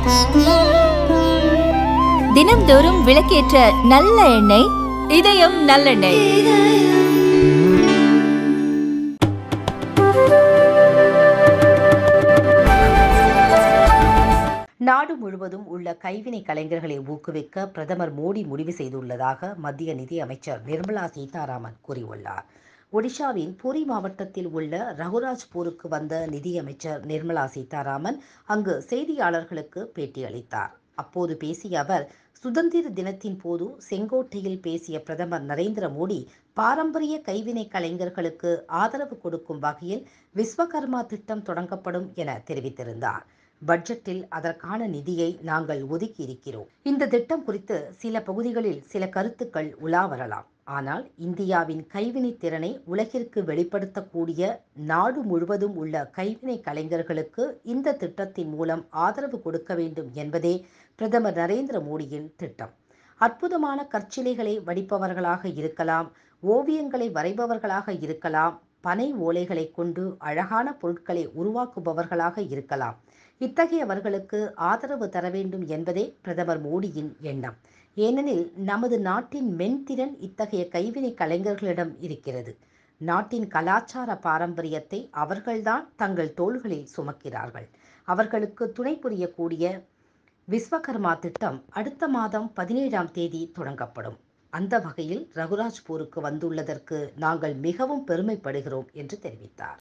தினம்தோறும் விளக்கேற்ற நல்ல எண்ணெய் இதயம் நல்லெண்ணெய் நாடு முழுவதும் உள்ள கைவினை கலைஞர்களை ஊக்குவிக்க பிரதமர் மோடி முடிவு செய்துள்ளதாக மத்திய நிதி அமைச்சர் நிர்மலா சீதாராமன் கூறியுள்ளார் ஒடிஷாவின் புரி மாவட்டத்தில் உள்ள ரகுராஜ்பூருக்கு வந்த நிதியமைச்சர் நிர்மலா சீதாராமன் அங்கு செய்தியாளர்களுக்கு பேட்டியளித்தார் அப்போது பேசிய அவர் சுதந்திர தினத்தின் போது செங்கோட்டையில் பேசிய பிரதமர் நரேந்திர மோடி பாரம்பரிய கைவினை கலைஞர்களுக்கு ஆதரவு கொடுக்கும் வகையில் விஸ்வகர்மா திட்டம் தொடங்கப்படும் என தெரிவித்திருந்தார் பட்ஜெட்டில் அதற்கான நிதியை நாங்கள் ஒதுக்கி இருக்கிறோம் இந்த திட்டம் குறித்து சில பகுதிகளில் சில கருத்துக்கள் உலா வரலாம் ஆனால் இந்தியாவின் கைவினை திறனை உலகிற்கு வெளிப்படுத்தக்கூடிய நாடு முழுவதும் உள்ள கைவினை கலைஞர்களுக்கு இந்த திட்டத்தின் மூலம் ஆதரவு கொடுக்க வேண்டும் என்பதே பிரதமர் நரேந்திர மோடியின் திட்டம் அற்புதமான கற்சிலைகளை வடிப்பவர்களாக இருக்கலாம் ஓவியங்களை வரைபவர்களாக இருக்கலாம் பனை ஓலைகளை கொண்டு அழகான பொருட்களை உருவாக்குபவர்களாக இருக்கலாம் இத்தகையவர்களுக்கு ஆதரவு தர வேண்டும் என்பதே பிரதமர் மோடியின் எண்ணம் ஏனெனில் நமது நாட்டின் மென்திறன் இத்தகைய கைவினை கலைஞர்களிடம் இருக்கிறது நாட்டின் கலாச்சார பாரம்பரியத்தை அவர்கள்தான் தங்கள் தோள்களில் சுமக்கிறார்கள் அவர்களுக்கு துணை புரியக்கூடிய விஸ்வகர்மா திட்டம் அடுத்த மாதம் பதினேழாம் தேதி தொடங்கப்படும் அந்த வகையில் ரகுராஜ்பூருக்கு வந்துள்ளதற்கு நாங்கள் மிகவும் பெருமைப்படுகிறோம் என்று தெரிவித்தார்